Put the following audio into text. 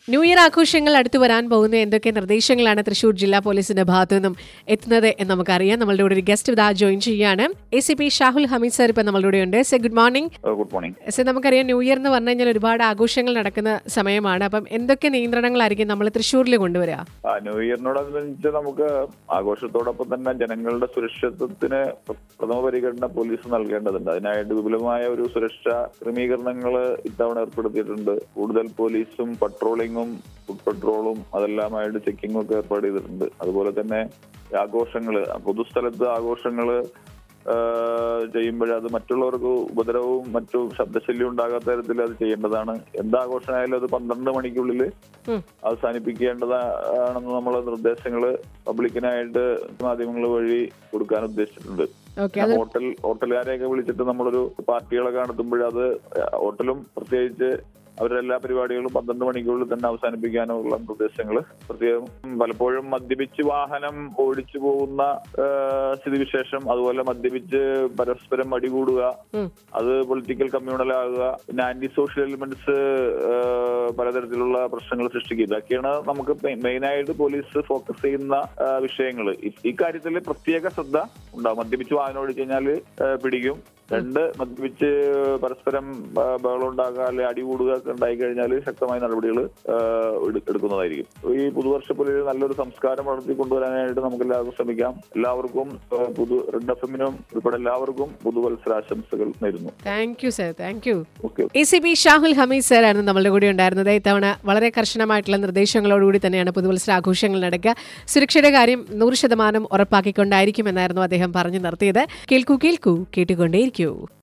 New year ആഘോഷങ്ങൾ അടുത്ത് വരാൻ പോകുന്ന എന്തൊക്കെ നിർദ്ദേശങ്ങളാണ് തൃശൂർ ജില്ലാ പോലീസിന്റെ ഭാഗത്തു നിന്നും എത്തുന്നത് എന്ന് നമുക്കറിയാം നമ്മളുടെ കൂടെ ഒരു ഗസ്റ്റ് ഇതാ ജോയിൻ ചെയ്യാണ് A C P Shahul Hameed sir ഇപ്പൊ നമ്മളുടെ കൂടെ ഉണ്ട് സെ ഗുഡ് മോർണിംഗ് ഗുഡ് മോർണിംഗ് സെ നമുക്കറിയാം ന്യൂ ഇയർ എന്ന് പറഞ്ഞു കഴിഞ്ഞാൽ ഒരുപാട് ആഘോഷങ്ങൾ നടക്കുന്ന സമയമാണ് അപ്പം എന്തൊക്കെ നിയന്ത്രണങ്ങളായിരിക്കും നമ്മൾ തൃശ്ശൂരിൽ കൊണ്ടുവരിക ആ ന്യൂ ഇയറിനോടനുബന്ധിച്ച് നമുക്ക് ആഘോഷത്തോടൊപ്പം തന്നെ ജനങ്ങളുടെ സുരക്ഷിതത്വത്തിന് പ്രഥമ പരിഗണന പോലീസ് നൽകേണ്ടതുണ്ട് അതിനായിട്ട് വിപുലമായ ഒരു സുരക്ഷാ ക്രമീകരണങ്ങൾ ഇത്തവണ ഏർപ്പെടുത്തിയിട്ടുണ്ട് കൂടുതൽ പോലീസും പട്രോളിങ്ങും ഫുഡ് പട്രോളും അതെല്ലാമായിട്ട് ചെക്കിങ്ങും ഒക്കെ ഏർപ്പാട് ചെയ്തിട്ടുണ്ട് അതുപോലെ തന്നെ ആഘോഷങ്ങള് പൊതുസ്ഥലത്ത് ആഘോഷങ്ങള് ചെയ്യുമ്പോൾ അത് മറ്റുള്ളവർക്ക് ഉപദ്രവവും മറ്റു ശബ്ദശല്യം ഉണ്ടാകാത്ത തരത്തിൽ അത് ചെയ്യേണ്ടതാണ് എന്താഘോഷമായാലും അത് പന്ത്രണ്ട് മണിക്കുള്ളിൽ ഉം. അവസാനിപ്പിക്കേണ്ടതാണെന്ന് നമ്മൾ നിർദ്ദേശങ്ങൾ പബ്ലിക്കിനായിട്ട് മാധ്യമങ്ങൾ വഴി കൊടുക്കാൻ ഉദ്ദേശിച്ചിട്ടുണ്ട് ഓക്കെ അത് ഹോട്ടൽ ഹോട്ടലുകാരെയൊക്കെ വിളിച്ചിട്ട് നമ്മളൊരു പാർട്ടികളൊക്കെ നടത്തുമ്പോൾ അത് ഹോട്ടലും പ്രത്യേകിച്ച് അവരുടെ എല്ലാ പരിപാടികളും പന്ത്രണ്ട് മണിക്കുള്ളിൽ തന്നെ അവസാനിപ്പിക്കാനുള്ള നിർദ്ദേശങ്ങൾ പ്രത്യേകം പലപ്പോഴും മദ്യപിച്ച് വാഹനം ഓടിച്ചു പോകുന്ന ആ, സ്ഥിതിവിശേഷം അതുപോലെ മദ്യപിച്ച് പരസ്പരം അടികൂടുക ഉം. അത് പൊളിറ്റിക്കൽ കമ്മ്യൂണൽ ആകുക പിന്നെ ആന്റി സോഷ്യൽ എലിമെന്റ്സ് പലതരത്തിലുള്ള പ്രശ്നങ്ങൾ സൃഷ്ടിക്കുക ഇതൊക്കെയാണ് നമുക്ക് മെയിൻ ആയിട്ട് പോലീസ് ഫോക്കസ് ചെയ്യുന്ന വിഷയങ്ങൾ ഇക്കാര്യത്തിൽ പ്രത്യേക ശ്രദ്ധ ഉണ്ടാവും മദ്യപിച്ച് വാഹനം ഓടിച്ചു കഴിഞ്ഞാൽ പിടിക്കും രണ്ട് മദ്യപിച്ച് പരസ്പരം ആ, ബഹളം ഉണ്ടാക്കുക അല്ലെങ്കിൽ അടികൂടുക ഒക്കെ ഉണ്ടായി കഴിഞ്ഞാൽ ശക്തമായ നടപടികൾ എടുക്കുന്നതായിരിക്കും ഈ പുതുവർഷ പുലരി നല്ലൊരു സംസ്കാരം വളർത്തി കൊണ്ടുവരാനായിട്ട് നമുക്ക് എല്ലാവർക്കും ശ്രമിക്കാം എല്ലാവർക്കും ആ, പുതു റെഡ് എഫ് എമ്മിനും ഉൾപ്പെടെ എല്ലാവർക്കും പുതുവത്സരാശംസകൾ നേരുന്നു thank you sir thank you okay A C P Shahul Hameed സാറായിരുന്നു നമ്മളുടെ കൂടെ ഉണ്ടായിരുന്നത് ഇത്തവണ വളരെ കർശനമായിട്ടുള്ള നിർദ്ദേശങ്ങളോടുകൂടി തന്നെയാണ് പുതുവത്സര ആഘോഷങ്ങൾ നടക്കുക സുരക്ഷയുടെ കാര്യം നൂറ് ശതമാനം ഉറപ്പാക്കിക്കൊണ്ടായിരിക്കുമെന്നായിരുന്നു അദ്ദേഹം പറഞ്ഞു നിർത്തിയത് കേൾക്കൂ കേൾക്കൂ കേട്ടുകൊണ്ടേയിരിക്കൂ